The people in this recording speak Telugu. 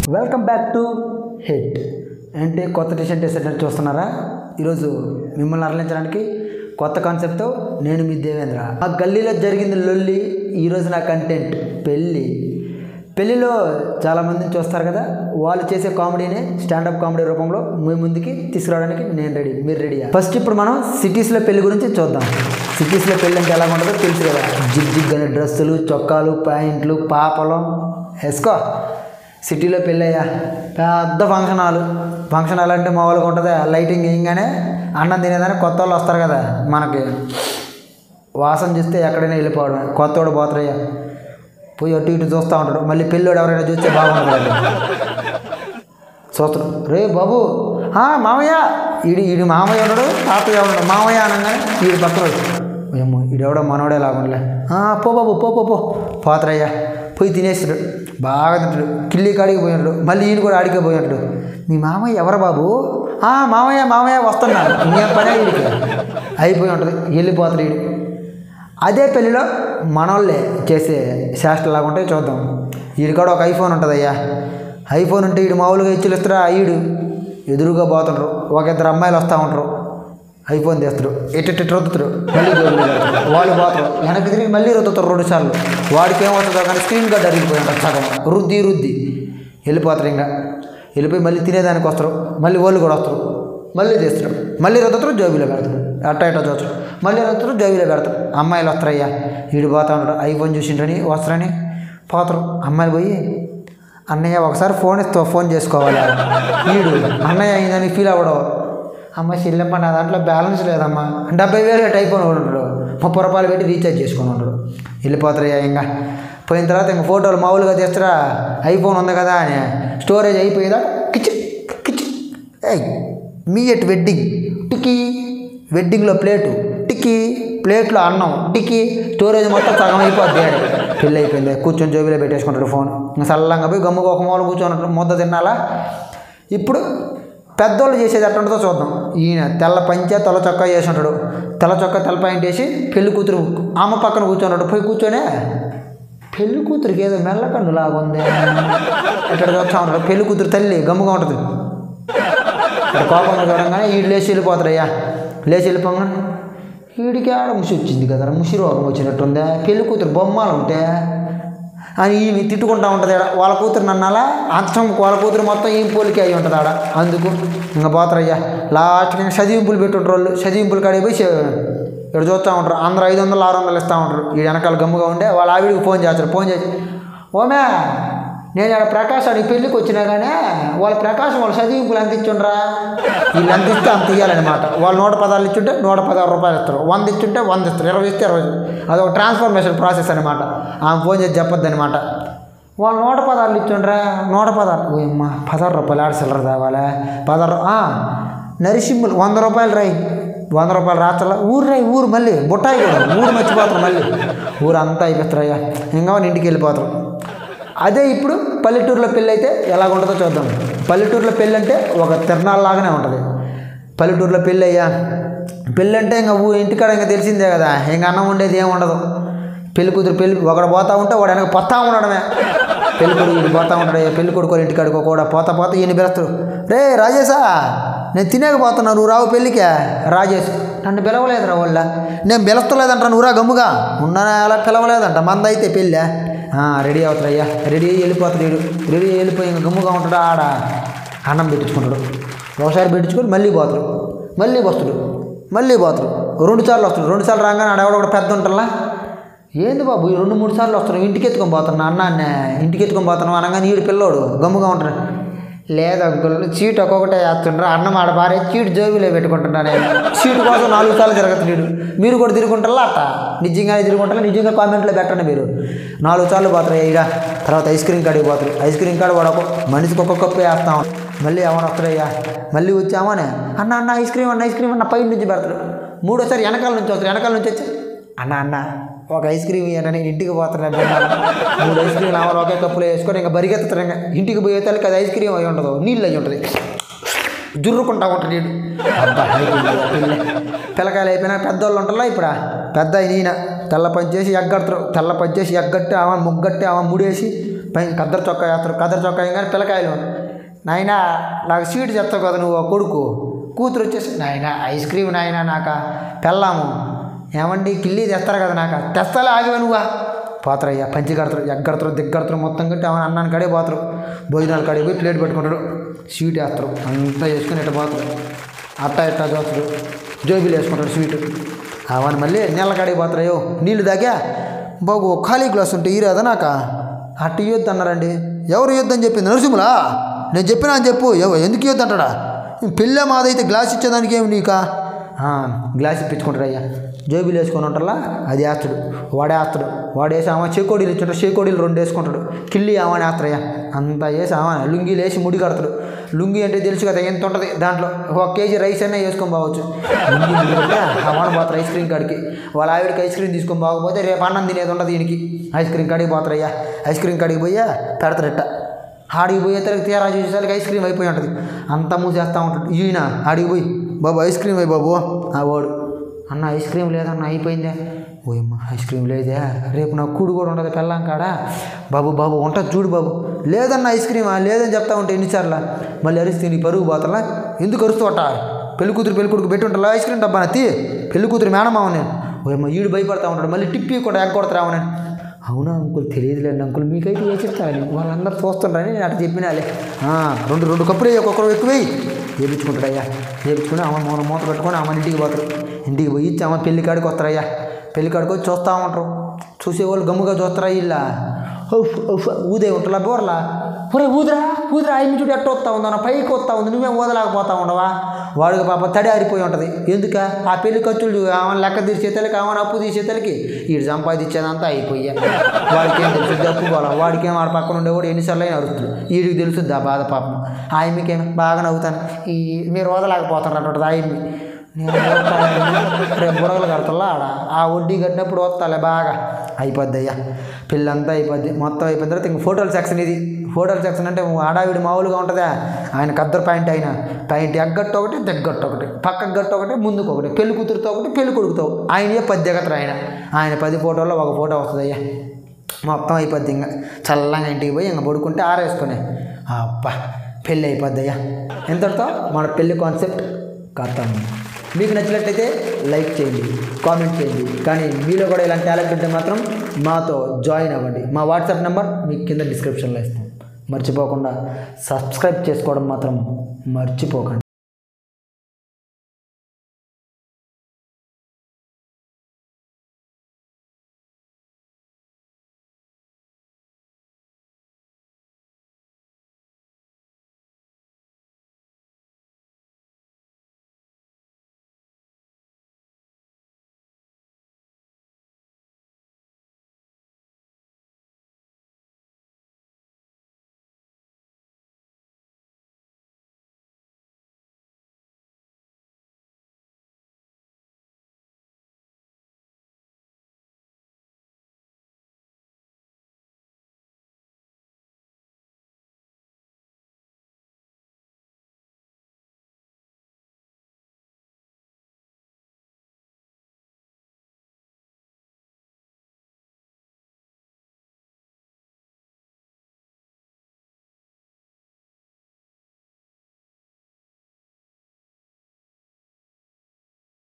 వెల్కమ్ బ్యాక్ టు హిట్ అంటే కొత్త టీషర్ట్ వేసేటట్టు చూస్తున్నారా ఈరోజు మిమ్మల్ని అరలించడానికి కొత్త కాన్సెప్ట్తో నేను మీ దేవేంద్ర ఆ గల్లీలో జరిగింది లొల్లి ఈరోజు నా కంటెంట్ పెళ్ళి పెళ్ళిలో చాలామందిని చూస్తారు కదా వాళ్ళు చేసే కామెడీని స్టాండప్ కామెడీ రూపంలో మీ ముందుకి తీసుకురావడానికి నేను రెడీ మీరు రెడీ ఫస్ట్ ఇప్పుడు మనం సిటీస్లో పెళ్లి గురించి చూద్దాం సిటీస్లో పెళ్ళి అంటే ఎలా ఉంటుందో తెలుసు కదా జిగ్ జిగ్ అనే డ్రెస్సులు చొక్కాలు ప్యాంట్లు పాపలు వేసుకో సిటీలో పెళ్ళయ్యా పెద్ద ఫంక్షన్ హాల్ ఫంక్షన్ హాల్ అంటే మామూలుగా ఉంటుంది లైటింగ్ వేయగానే అన్నం తినేదానికి కొత్త వాళ్ళు వస్తారు కదా మనకి వాసన చూస్తే ఎక్కడైనా వెళ్ళిపోవడం కొత్తోడు పోతారయ్యా పోయి అటు ఇటు చూస్తూ ఉంటాడు మళ్ళీ పెళ్ళోడు ఎవరైనా చూస్తే బాగుంటుంది చూస్తాడు రే బాబు ఆ, మామయ్య ఈడు ఈడు మామయ్య ఉన్నాడు తాతయ్య ఉన్నాడు మామయ్య అనగానే ఈడు పక్కన వచ్చి, ఏమో ఈడెవడో మనోడే లాగుండలే "ఆ, పో బాబు పో పో పో పోతరయ్యా పోయి తినేస్తాడు బాగా తింటాడు కిల్లి కాడికి పోయి ఉంటాడు మళ్ళీ ఈయన కూడా ఆడికే పోయి ఉంటాడు మీ మామయ్య ఎవరు బాబు "ఆ, మామయ్య మామయ్య వస్తున్నా ఇంకేం పనే వీడికి అయిపోయి ఉంటుంది వెళ్ళిపోతాడు వీడు అదే పెళ్ళిలో మనోళ్ళే చేసే శాస్త్రలాగా ఉంటే చూద్దాం వీడి కూడా ఒక ఐఫోన్ ఉంటుంది అయ్యా ఐఫోన్ ఉంటే వీడు మామూలుగా ఇచ్చులు ఇస్తారా వీడు ఎదురుగా పోతుంటారు ఒక ఇద్దరు అమ్మాయిలు వస్తూ ఉంటారు ఐఫోన్ తీస్తారు ఎటు ఇటు రుద్దుతారు మళ్ళీ జోబులో పెడతారు. వాళ్ళు పోతారు వెనక్కి తిరిగి మళ్ళీ రుద్దుతారు రెండు సార్లు వాడికి ఏమవుతుందో కానీ స్క్రీన్ గార్డ్ అరిగిపోయి ఉంటుంది సగం రుద్ది రుద్ది వెళ్ళిపోతారు ఇంకా వెళ్ళిపోయి మళ్ళీ తినేదానికి వస్తారు మళ్ళీ వాళ్ళు కూడా వస్తారు మళ్ళీ తీస్తారు మళ్ళీ రుద్దుతారు జోబీలో పెడతారు అట్ట ఇట్ట చూస్తారు మళ్ళీ రుద్దుతారు జోబీలో పెడతారు అమ్మాయిలు వస్తారయ్యా వీడు పోతా ఉంటాడు ఐఫోన్ చూసిండ్రని వస్తారని పోతారు అమ్మాయిలు పోయి అన్నయ్య ఒకసారి ఫోన్ ఇస్తావు ఫోన్ చేసుకోవాలి వీడు అన్నయ్య అయిందని ఫీల్ అవ్వడం అమ్మ చెల్లెమ్మ నా దాంట్లో బ్యాలెన్స్ లేదమ్మా డెబ్బై వేలు పెట్టి అయిపోయి ఉంటాడు ముప్పై రూపాయలు పెట్టి రీఛార్జ్ చేసుకొని ఉంటాడు వెళ్ళిపోతారయ్యా ఇంకా పోయిన తర్వాత ఇంక ఫోటోలు మామూలుగా తీస్తారా ఐఫోన్ ఉంది కదా అని స్టోరేజ్ అయిపోయేదా కిచి కిచి ఏయ్ మీ ఎట్ వెడ్డింగ్ టికీ వెడ్డింగ్లో ప్లేటు టికీ ప్లేట్లో అన్నం టికీ స్టోరేజ్ మొత్తం సగం అయిపోద్ది ఆడే. పెళ్ళి అయిపోయింది కూర్చొని జోబీలో పెట్టేసుకుంటాడు ఫోన్ ఇంకా చల్లంగా పోయి గమ్ముగా ఒక మూల కూర్చొని ముద్ద తినాలా ఇప్పుడు పెద్దోళ్ళు చేసేది ఎట్లా ఉంటుందో చూద్దాం ఈయన తెల్ల పంచ తెల్ల చొక్కా చేసి ఉంటాడు తెల్ల చొక్కా తెల్ల పాయింట్ వేసి పెళ్లి కూతురు అమ్మ పక్కన కూర్చున్నాడు పోయి కూర్చొనే పెళ్లి కూతురికి ఏదో మెల్లకన్ను లాగుంది ఎక్కడ చూస్తా ఉంటాడు పెళ్లి కూతురు తల్లి గమ్ముగా ఉంటుంది ఇక్కడ కోపంగా చూడంగానే వీడు లేచి వెళ్ళిపోతాడయ్యా లేచి వెళ్ళిపోగానే వీడికి ఆడ ముసి వచ్చింది కదా ముసి రోగం వచ్చినట్టుందా పెళ్లి కూతురు బొమ్మలు ఉంటే అని ఈమె తిట్టుకుంటా ఉంటుంది ఆడ వాళ్ళ కూతురు నన్నాలా అంతం వాళ్ళ కూతురు మొత్తం ఈమె పోలికి అయి ఉంటుంది ఆడ అందుకు ఇంకా పోతారయ్యా లాస్ట్కి ఇంకా చదివింపులు పెట్టుంటారు వాళ్ళు చదివింపులు కాడికి పోయి చే- ఇక్కడ చూస్తూ ఉంటారు అందరూ ఐదు వందలు ఆరు వందలు ఇస్తూ ఉంటారు ఈ వెనకాల గమ్ముగా ఉండే వాళ్ళ ఆవిడికి ఫోన్ చేస్తారు ఫోన్ చేసి ఓమే నేను ఆడ ప్రకాశానికి పెళ్ళికి వచ్చినా కానీ వాళ్ళ ప్రకాశం వాళ్ళ చదివింపులు ఎంత ఇచ్చుండ్రా వీళ్ళు ఎంత ఇస్తే అంత ఇవ్వాలన్నమాట వాళ్ళు నూట పదాలు ఇచ్చుంటే నూట పదహారు రూపాయలు ఇస్తారు వంద ఇచ్చుంటే వంద ఇస్తారు ఇరవై ఇస్తే ఇరవై అదొక ట్రాన్స్ఫర్మేషన్ ప్రాసెస్ అనమాట ఆమె ఫోన్ చేసి చెప్పొద్దు అనమాట వాళ్ళు నూట పదాలు ఇచ్చుండ్రా నూట పదాలు ఓయమ్మ పదహారు రూపాయలు ఆడ చిల్లర తేవాలా పదహారు ఆ, నరిసింహులు వంద రూపాయలు రాయి వంద రూపాయలు రాత్రల ఊరు రాయి ఊరు మళ్ళీ బుట్టాయి కూడా ఊరు మర్చిపోతారు మళ్ళీ ఊరు అంతా అయిపోతారయ్యా ఇంకా వాళ్ళు ఇంటికి వెళ్ళిపోతారు అదే ఇప్పుడు పల్లెటూరులో పెళ్ళి అయితే ఎలా ఉంటుందో చూద్దాం పల్లెటూరులో పెళ్ళి అంటే ఒక తిరణాలలాగానే ఉంటుంది పల్లెటూరులో పెళ్ళి అయ్యా పెళ్ళి అంటే ఇంకా ఊ ఇంటికాడ ఇంకా తెలిసిందే కదా ఇంకా అన్నం ఉండేది ఏమి ఉండదు పెళ్లి కూతురు పెళ్లి ఒకడు పోతా ఉంటే వాడు వెనక పోతా ఉండడమే పెళ్లి కొడుకు వీడు పోతా ఉంటాడు పెళ్లి కొడుకు వాళ్ళ ఇంటికాడికి కూడా పోతా పోతా ఈయన పిలుస్తాడు రే రాజేశా నేను తినేకపోతున్నా నువ్వు రావు పెళ్ళికే రాజేష్ నన్ను పిలవలేదురా వాళ్ళ నేను పిలుస్తలేదంట నువ్వు రా గమ్ముగా ఉన్నానా అలా పిలవలేదంట మంద అయితే పెళ్ళా రెడీ అవుతారయ్యా రెడీ అయ్యి వెళ్ళిపోతాడు వీడు రెడీ అయ్యి వెళ్ళిపోయి ఇంకా గమ్ముగా ఉంటాడు ఆడ అన్నం పెట్టించుకుంటాడు ఒకసారి పెట్టించుకొని మళ్ళీ పోతాడు మళ్ళీ వస్తాడు మళ్ళీ పోతాడు రెండు సార్లు వస్తాడు రెండు సార్లు రాగానే ఆడ ఎవడో ఒకడు పెద్ద ఉంటాలా ఏంది బాబు ఈ రెండు మూడు సార్లు వస్తున్నావు ఇంటికి ఎత్తుకొని పోతున్నా అన్న అన్న ఇంటికి ఎత్తుకొని పోతున్నావు అనగానే ఈడు పిల్లోడు గమ్ముగా ఉంటాడు లేదు అంకుల్ చీట్ ఒక్కొక్కటే వేస్తుండ్రు అన్నం ఆడ భార్య చీట్ జోబీలో పెట్టుకుంటున్నా నేను చీట్ కోసం నాలుగు సార్లు తిరగతున్నాడు మీరు కూడా తిరుగుంటారా అట్ట నిజంగానే తిరుగుంటారా నిజంగా కామెంట్లో పెట్టండి మీరు నాలుగు సార్లు పోతారు ఇక తర్వాత ఐస్ క్రీమ్ కాడికి పోతారు ఐస్ క్రీమ్ కాడ వాడు ఒక మనిషికి ఒక్కొక్క కప్పు వేస్తాం మళ్ళీ ఏమైనా వస్తారయ్యా మళ్ళీ వచ్చామని అన్న అన్న ఐస్ క్రీమ్ అన్న ఐస్ క్రీమ్ అన్న పై నుంచి పెడతారు మూడోసారి వెనకాల నుంచి వస్తారు వెనకాల నుంచి వచ్చి అన్న అన్న ఒక ఐస్ క్రీమ్ ఇవ్వండి నేను ఇంటికి పోతున్నాను మూడు ఐస్ క్రీమ్ ఆమె ఒకే కప్పులో వేసుకొని ఇంకా బరిగెత్తుతారు ఇంకా ఇంటికి పోయే తల్లికి అది ఐస్ క్రీమ్ అయి ఉండదు నీళ్ళు అయి ఉంటుంది జుర్రుకుంటా ఉంటాడు వీడు అబ్బా అయిపోయింది ఆ పిల్ల. పిల్లకాయలు అయిపోయినా పెద్దోళ్ళు ఉంటారా ఇప్పుడు పెద్ద ఈయన తెల్ల పని చేసి ఎగ్గడతారు తెల్ల పని చేసి ఎగ్గట్టి ఆమె ముగ్గట్టి ఆమె ముడేసి పైన కద్దరు చొక్కా వేస్తారు కద్దరు చొక్కా కానీ పిల్లకాయలు నాయన నాకు స్వీట్ చెప్తావు కదా నువ్వు ఆ కొడుకు కూతురు వచ్చేసి నాయన ఐస్ క్రీమ్ నాయన నాక పెళ్ళాము ఏమండి కిల్లి తెస్తారు కదా నాక తెస్తాలే ఆగివే నువ్వా పోతారయ్యా పంచి కడతారు ఎగ్గడతారు దిగ్గడతారు మొత్తం కట్టి అవన్నీ అన్నాన్ని కడే పోతారు భోజనాలు కడిగి పోయి ప్లేట్ పెట్టుకుంటాడు స్వీట్ వేస్తారు అంతా వేసుకుని ఇట్ట పోతారు అట్టా ఇట్టా చూస్తాడు జోబీలు వేసుకుంటాడు స్వీట్ అవన్నీ మళ్ళీ నీళ్ళ కాడికి పోతారయ్యో నీళ్ళు దాకా బాబు ఖాళీ గ్లాస్ ఉంటే ఈరాదా నాక అట్టు ఇవ్వద్దు అన్నారండి ఎవరు ఇవ్వద్దు అని చెప్పింది నరసింహులా నేను చెప్పినా అని చెప్పు ఎవ- ఎందుకు ఇవ్వద్దు అంటాడా పిల్ల మాదైతే గ్లాస్ ఇచ్చేదానికి ఏమి నీకా ఆ, గ్లాస్ ఇప్పించుకుంటాడు అయ్యా జోబీలు వేసుకొని ఉంటారా అది వేస్తాడు వాడే వేస్తాడు వాడు వేసి ఆమె చేకోడీలు ఇచ్చుంటాడు చేకోడీలు రెండు వేసుకుంటాడు కిల్లి ఆమె వేస్తాడయ్యా అంతా వేసి ఆమె లుంగీలు వేసి ముడి కడతాడు లుంగి అంటే తెలుసు కదా ఎంత ఉంటుంది దాంట్లో ఒక కేజీ రైస్ అయినా వేసుకొని పోవచ్చు లుంగి ముడి కడితే ఆమె పోతారు ఐస్ క్రీమ్ కాడికి వాళ్ళ ఆవిడకి ఐస్ క్రీమ్ తీసుకొని పోకపోతే రేపు అన్నం తినేది ఉండదు దీనికి ఐస్ క్రీమ్ కాడికి పోతారయ్యా ఐస్ క్రీమ్ కాడికి పోయా పెడతారట ఆడికి పోయేసరికి తీరా చూసేసరికి ఐస్ క్రీమ్ అయిపోయి ఉంటుంది అంతా మూసేస్తూ ఉంటాడు ఈయన ఆడికి పోయి బాబు ఐస్ క్రీమ్ అయ్యి బాబు ఆ వాడు అన్న ఐస్ క్రీమ్ లేదన్న అయిపోయిందే ఓయమ్మ ఐస్ క్రీమ్ లేదే రేపు నాకు కూడు కూడా ఉండదు పెళ్ళాం కాడ బాబు బాబు ఉంటుంది చూడు బాబు లేదన్న ఐస్ క్రీమా లేదని చెప్తా ఉంటే ఎన్నిసార్లు మళ్ళీ అరిస్తే నీ పరుగు పోతలా ఎందుకు అరుస్తూట పెళ్లి కూతురు పెళ్లి కొడుకు పెట్టి ఉంటా ఐస్ క్రీమ్ డబ్బా తీ పెళ్లి కూతురు మేనమావ నేను ఓయమ్మ ఈడు భయపడతా ఉంటాడు మళ్ళీ టిప్పి కూడా ఎగ్గొడతారావు నేను అవునా అంకుల్ తెలియదులేండి అంకుల్ మీకైతే వేసిస్తారని వాళ్ళందరూ చూస్తుంటారని నేను అట్లా చెప్పినాలే ఆ, రెండు రెండు కప్పులు వేయి ఒక్కొక్కరు ఎక్కువ వేయి వేయించుకుంటాడయ్యా వేయించుకుని అమ్మ మూల మూత పెట్టుకొని అమ్మ ఇంటికి పోతారు ఇంటికి పోయి ఇచ్చి అమ్మ పెళ్లి కాడికి వస్తారయ్యా పెళ్లి కాడికి వచ్చి చూస్తూ ఉంటారు చూసేవాళ్ళు గమ్ముగా చూస్తారా ఇలా ఊదే ఉంటుందా బోర్లా ఒరే ఊదరా ఊదరా ఆయన చూడు ఎట్ట వస్తా ఉందా పైకి వస్తా ఉంది నువ్వేం ఊదలేకపోతా ఉండవా వాడికి పాప తడి ఆరిపోయి ఉంటుంది ఎందుక ఆ పెళ్లి ఖర్చులు చూ- ఆమెను లెక్క తీసేతలకి ఆమెను అప్పు తీసేతలకి వీడు సంపాదించేదంతా అయిపోయా వాడికి ఏం తెలుసు అప్పు పోలా వాడికి ఏం వాడి పక్కన ఉండేవాడు ఎన్నిసార్లు అయినా అరుస్తుంది వీడికి తెలుస్తుంది ఆ బాధ పాపం ఆయమ్మకేం బాగా నవ్వుతాను ఈ మీరు వదలేకపోతారు అంటుంది ఆయమ్మి నేను వస్తాను. రేపు బుడగలు కడతల్లా ఆడ ఆ వడ్డీ కట్టినప్పుడు వస్తాలే బాగా అయిపోద్ది అయ్యా పిల్లంతా అయిపోద్ది మొత్తం అయిపోయిన తర్వాత ఇంక ఫోటోల సెక్షన్ ఇది ఫోటోల సెక్షన్ అంటే ఆడావిడి మామూలుగా ఉంటుందా ఆయన కద్దరు పాయింట్ అయినా పాయింట్ ఎగ్గట్టు ఒకటి దగ్గట్టు ఒకటి పక్కకు గట్టు ఒకటి ముందుకు ఒకటి పెళ్లి కూతురుతో ఒకటి పెళ్లి కొడుకుతో ఆయన పది దిగతరు ఆయన ఆయన పది ఫోటోల్లో ఒక ఫోటో వస్తుంది అయ్యా మొత్తం అయిపోద్ది ఇంకా చల్లగా ఇంటికి పోయి ఇంకా పడుకుంటే ఆరేసుకునే అబ్బా పెళ్ళి అయిపోద్ది అయ్యా ఎంతటితో మన పెళ్లి కాన్సెప్ట్ కథం మీకు నచ్చినట్లయితే లైక్ చేయండి కామెంట్ చేయండి కానీ మీలో కూడా ఇలాంటి టాలెంట్ ఉంటే మాత్రం మాతో జాయిన్ అవ్వండి మా వాట్సాప్ నెంబర్ మీకు కింద డిస్క్రిప్షన్లో ఇస్తాం మర్చిపోకుండా సబ్స్క్రైబ్ చేసుకోవడం మాత్రం మర్చిపోకండి